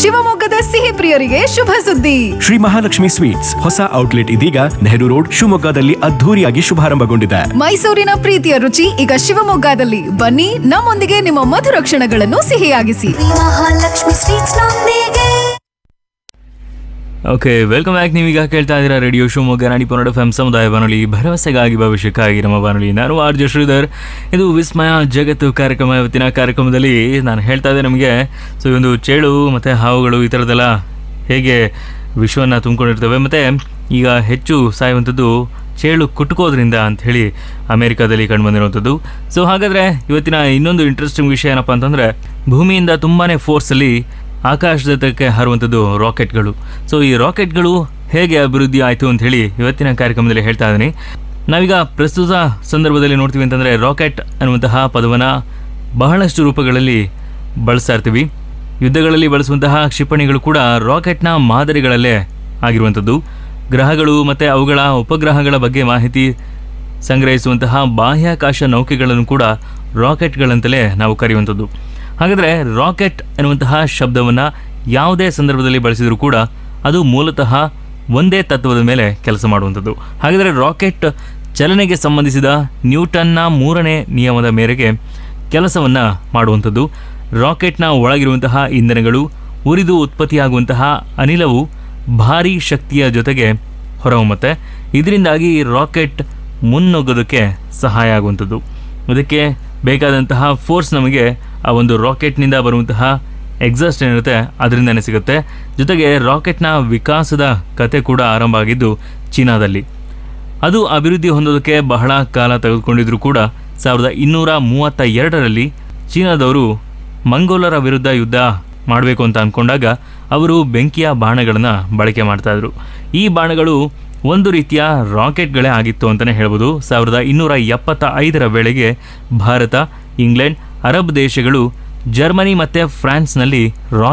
ಶಿವಮೊಗ್ಗದ ಸಿಹಿ ಪ್ರಿಯರಿಗೆ ಶುಭ ಸುದ್ದಿ ಶ್ರೀ ಮಹಾಲಕ್ಷ್ಮಿ ಸ್ವೀಟ್ಸ್ ಹೊಸ ಔಟ್ಲೆಟ್ ಇದೀಗ ನೆಹರು ರೋಡ್ ಶಿವಮೊಗ್ಗದಲ್ಲಿ ಅದ್ಧೂರಿಯಾಗಿ ಶುಭಾರಂಭಗೊಂಡಿದೆ ಮೈಸೂರಿನ ಪ್ರೀತಿಯ ರುಚಿ ಈಗ ಶಿವಮೊಗ್ಗದಲ್ಲಿ ಬನ್ನಿ ನಮ್ಮೊಂದಿಗೆ ನಿಮ್ಮ ಮಧುರ ಕ್ಷಣಗಳನ್ನು ಸಿಹಿಯಾಗಿಸಿ ಮಹಾಲಕ್ಷ್ಮಿ ಸ್ವೀಟ್ಸ್ ನೊಂದಿಗೆ ಓಕೆ ವೆಲ್ಕಮ್ ಬ್ಯಾಕ್ ನೀವೀಗ ಕೇಳ್ತಾ ಇದ್ದೀರಾ ರೇಡಿಯೋ ಶಿವಮೊಗ್ಗ ನಾಡಿ ಪನ್ನಡ ಎಫ್ ಸಮುದಾಯ ಬಾನುಲಿ ಭರವಸೆಗಾಗಿ ಭವಿಷ್ಯಕ್ಕಾಗಿ ನಮ್ಮ ಬಾನುಲಿ ನಾನು ಆರ್ ಜೆ ಶ್ರೀಧರ್ ಇದು ವಿಸ್ಮಯ ಜಗತ್ತು ಕಾರ್ಯಕ್ರಮ ಇವತ್ತಿನ ಕಾರ್ಯಕ್ರಮದಲ್ಲಿ ನಾನು ಹೇಳ್ತಾ ಇದ್ದೆ ನಮಗೆ ಸೊ ಈ ಒಂದು ಚೇಳು ಮತ್ತು ಹಾವುಗಳು ಈ ಥರದ್ದೆಲ್ಲ ಹೇಗೆ ವಿಶ್ವವನ್ನು ತುಂಬಿಕೊಂಡಿರ್ತವೆ ಮತ್ತು ಈಗ ಹೆಚ್ಚು ಸಾಯುವಂಥದ್ದು ಚೇಳು ಕುಟ್ಕೋದ್ರಿಂದ ಅಂತ ಹೇಳಿ ಅಮೆರಿಕಾದಲ್ಲಿ ಕಂಡುಬಂದಿರುವಂಥದ್ದು ಸೊ ಹಾಗಾದರೆ ಇವತ್ತಿನ ಇನ್ನೊಂದು ಇಂಟ್ರೆಸ್ಟಿಂಗ್ ವಿಷಯ ಏನಪ್ಪ ಅಂತಂದರೆ ಭೂಮಿಯಿಂದ ತುಂಬಾ ಫೋರ್ಸಲ್ಲಿ ಆಕಾಶದತ್ತಕ್ಕೆ ಹಾರುವಂಥದ್ದು ರಾಕೆಟ್ಗಳು ಸೊ ಈ ರಾಕೆಟ್ಗಳು ಹೇಗೆ ಅಭಿವೃದ್ಧಿ ಆಯಿತು ಅಂತ ಹೇಳಿ ಇವತ್ತಿನ ಕಾರ್ಯಕ್ರಮದಲ್ಲಿ ಹೇಳ್ತಾ ಇದ್ದೀನಿ ನಾವೀಗ ಪ್ರಸ್ತುತ ಸಂದರ್ಭದಲ್ಲಿ ನೋಡ್ತೀವಿ ಅಂತಂದರೆ ರಾಕೆಟ್ ಅನ್ನುವಂತಹ ಪದವನ್ನು ಬಹಳಷ್ಟು ರೂಪಗಳಲ್ಲಿ ಬಳಸ್ತಾ ಇರ್ತೀವಿ ಯುದ್ಧಗಳಲ್ಲಿ ಬಳಸುವಂತಹ ಕ್ಷಿಪಣಿಗಳು ಕೂಡ ರಾಕೆಟ್ನ ಮಾದರಿಗಳಲ್ಲೇ ಆಗಿರುವಂಥದ್ದು ಗ್ರಹಗಳು ಮತ್ತು ಅವುಗಳ ಉಪಗ್ರಹಗಳ ಬಗ್ಗೆ ಮಾಹಿತಿ ಸಂಗ್ರಹಿಸುವಂತಹ ಬಾಹ್ಯಾಕಾಶ ನೌಕೆಗಳನ್ನು ಕೂಡ ರಾಕೆಟ್ಗಳಂತಲೇ ನಾವು ಕರೆಯುವಂಥದ್ದು ಹಾಗಾದರೆ ರಾಕೆಟ್ ಎನ್ನುವಂತಹ ಶಬ್ದವನ್ನು ಯಾವುದೇ ಸಂದರ್ಭದಲ್ಲಿ ಬಳಸಿದರೂ ಕೂಡ ಅದು ಮೂಲತಃ ಒಂದೇ ತತ್ವದ ಮೇಲೆ ಕೆಲಸ ಮಾಡುವಂಥದ್ದು ಹಾಗಾದರೆ ರಾಕೆಟ್ ಚಲನೆಗೆ ಸಂಬಂಧಿಸಿದ ನ್ಯೂಟನ್ನ ಮೂರನೇ ನಿಯಮದ ಮೇರೆಗೆ ಕೆಲಸವನ್ನು ಮಾಡುವಂಥದ್ದು ರಾಕೆಟ್ನ ಒಳಗಿರುವಂತಹ ಇಂಧನಗಳು ಉರಿದು ಉತ್ಪತ್ತಿಯಾಗುವಂತಹ ಅನಿಲವು ಭಾರೀ ಶಕ್ತಿಯ ಜೊತೆಗೆ ಹೊರಹೊಮ್ಮುತ್ತೆ ಇದರಿಂದಾಗಿ ರಾಕೆಟ್ ಮುನ್ನುಗ್ಗೋದಕ್ಕೆ ಸಹಾಯ ಆಗುವಂಥದ್ದು ಅದಕ್ಕೆ ಬೇಕಾದಂತಹ ಫೋರ್ಸ್ ನಮಗೆ ಆ ಒಂದು ರಾಕೆಟ್ನಿಂದ ಬರುವಂತಹ ಎಕ್ಸಾಸ್ಟ್ ಏನಿರುತ್ತೆ ಅದರಿಂದನೇ ಸಿಗುತ್ತೆ ಜೊತೆಗೆ ರಾಕೆಟ್ನ ವಿಕಾಸದ ಕತೆ ಕೂಡ ಆರಂಭ ಆಗಿದ್ದು ಚೀನಾದಲ್ಲಿ ಅದು ಅಭಿವೃದ್ಧಿ ಹೊಂದೋದಕ್ಕೆ ಬಹಳ ಕಾಲ ತೆಗೆದುಕೊಂಡಿದ್ರು ಕೂಡ ಸಾವಿರದ ಇನ್ನೂರ ಮೂವತ್ತ ಎರಡರಲ್ಲಿ ಚೀನಾದವರು ಮಂಗೋಲರ ವಿರುದ್ಧ ಯುದ್ಧ ಮಾಡಬೇಕು ಅಂತ ಅಂದ್ಕೊಂಡಾಗ ಅವರು ಬೆಂಕಿಯ ಬಾಣಗಳನ್ನು ಬಳಕೆ ಮಾಡ್ತಾಯಿದ್ರು ಈ ಬಾಣಗಳು ಒಂದು ರೀತಿಯ ರಾಕೆಟ್ಗಳೇ ಆಗಿತ್ತು ಅಂತಲೇ ಹೇಳ್ಬೋದು ಸಾವಿರದ ಇನ್ನೂರ ಎಪ್ಪತ್ತ ಐದರ ವೇಳೆಗೆ ಭಾರತ ಇಂಗ್ಲೆಂಡ್ ಅರಬ್ ದೇಶಗಳು ಜರ್ಮನಿ ಮತ್ತು ಫ್ರಾನ್ಸ್ನಲ್ಲಿ ರಾಕೆಟ್